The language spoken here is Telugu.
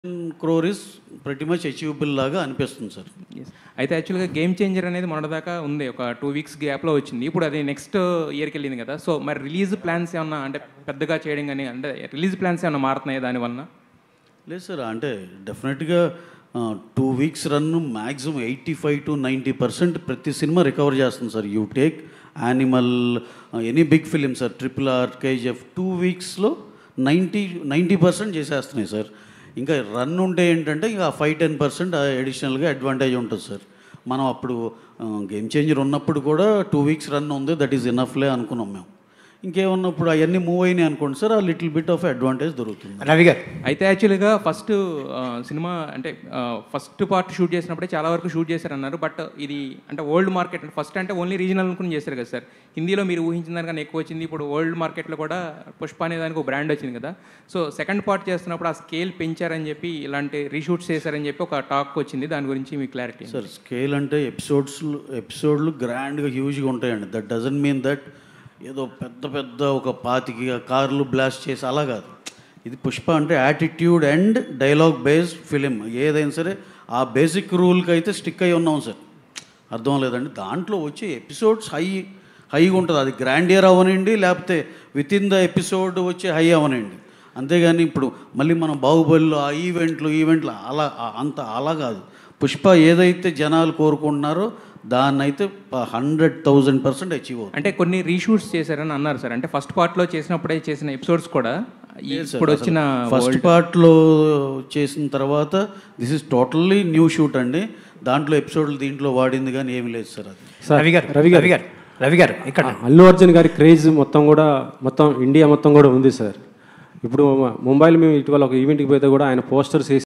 Crore is pretty much achievable లాగా అనిపిస్తుంది సార్ Yes. అయితే యాక్చువల్గా గేమ్ చేంజర్ అనేది మొన్నటిదాకా ఉంది ఒక టూ వీక్స్ గ్యాప్లో వచ్చింది ఇప్పుడు అది నెక్స్ట్ ఇయర్కి వెళ్ళింది కదా సో మరి రిలీజ్ ప్లాన్స్ ఏమన్నా అంటే పెద్దగా చేయడం కానీ అంటే రిలీజ్ ప్లాన్స్ ఏమన్నా మారుతున్నాయి దానివల్ల లేదు సార్ అంటే డెఫినెట్గా two weeks run maximum eighty five to ninety percent ప్రతి సినిమా రికవర్ చేస్తుంది sir you take Animal any big film sir triple R KGF two వీక్స్లో నైంటీ నైంటీ పర్సెంట్ చేసేస్తున్నాయి సార్ ఇంకా రన్ ఉంటే ఏంటంటే ఇంకా ఫైవ్ టెన్ పర్సెంట్ అడిషనల్గా అడ్వాంటేజ్ ఉంటుంది సార్ మనం అప్పుడు గేమ్ చేంజర్ ఉన్నప్పుడు కూడా టూ వీక్స్ రన్ ఉంది దట్ ఈస్ ఇనఫ్లే అనుకున్నాం మేము ఇంకేమున్నప్పుడు అవన్నీ మూవ్ అయినాయి అనుకోండి సార్ ఆ లిటిల్ బిట్ ఆఫ్ అడ్వాంటేజ్ దొరుకుతుంది రవి గారు అయితే యాక్చువల్గా ఫస్ట్ సినిమా అంటే ఫస్ట్ పార్ట్ షూట్ చేసినప్పుడే చాలా వరకు షూట్ చేశారన్నారు బట్ ఇది అంటే వరల్డ్ మార్కెట్ ఫస్ట్ అంటే ఓన్లీ రీజనల్ అనుకుని చేశారు కదా సార్ హిందీలో మీరు ఊహించిన దానికన్నా ఎక్కువ వచ్చింది ఇప్పుడు వరల్డ్ మార్కెట్లో కూడా పుష్ప అనే దానికి ఒక బ్రాండ్ వచ్చింది కదా సో సెకండ్ పార్ట్ చేస్తున్నప్పుడు ఆ స్కేల్ పెంచారని చెప్పి ఇలాంటి రీషూట్స్ చేశారని చెప్పి ఒక టాక్ వచ్చింది దాని గురించి మీ క్లారిటీ సార్ స్కేల్ అంటే ఎపిసోడ్స్ ఎపిసోడ్లు గ్రాండ్గా హ్యూజ్గా ఉంటాయండి దట్ డజన్ మీన్ దట్ ఏదో పెద్ద పెద్ద ఒక పాతికి కార్లు బ్లాస్ట్ చేసి అలా కాదు ఇది పుష్ప అంటే attitude and dialogue based film ఏదైనా సరే ఆ బేసిక్ రూల్కి అయితే స్టిక్ అయి ఉన్నాం సార్ అర్థం లేదండి దాంట్లో వచ్చే ఎపిసోడ్స్ హై హైగా ఉంటుంది అది గ్రాండ్ ఇయర్ అవనండి లేకపోతే విత్ ఇన్ ద ఎపిసోడ్ వచ్చే హై అవనండి అంతేగాని ఇప్పుడు మళ్ళీ మనం బాహుబలిలో ఆ ఈవెంట్లు ఈవెంట్లు అలా ఆ- అంత అలా కాదు పుష్ప ఏదైతే జనాలు కోరుకుంటున్నారో దాన్ని అయితే హండ్రెడ్ థౌజండ్ పర్సెంట్ అచీవ్ అవుతుంది అంటే కొన్ని రీషూట్స్ చేశారని అన్నారు సార్ అంటే ఫస్ట్ పార్ట్లో చేసినప్పుడే చేసిన ఎపిసోడ్స్ కూడా ఈ ఇప్పుడు వచ్చిన ఫస్ట్ పార్ట్లో చేసిన తర్వాత this is totally new shoot అండి దాంట్లో ఎపిసోడ్లు దీంట్లో వాడింది కానీ ఏమీ లేదు సార్ అది రవి గారు రవి గారు రవి గారు రవి గారు ఇక్కడ అల్లు అర్జున్ గారి క్రేజ్ మొత్తం కూడా మొత్తం ఇండియా మొత్తం కూడా ఉంది సార్ ఇప్పుడు ముంబైలో మేము ఇటీవల ఒక ఈవెంట్కి పోతే కూడా ఆయన పోస్టర్స్ వేసి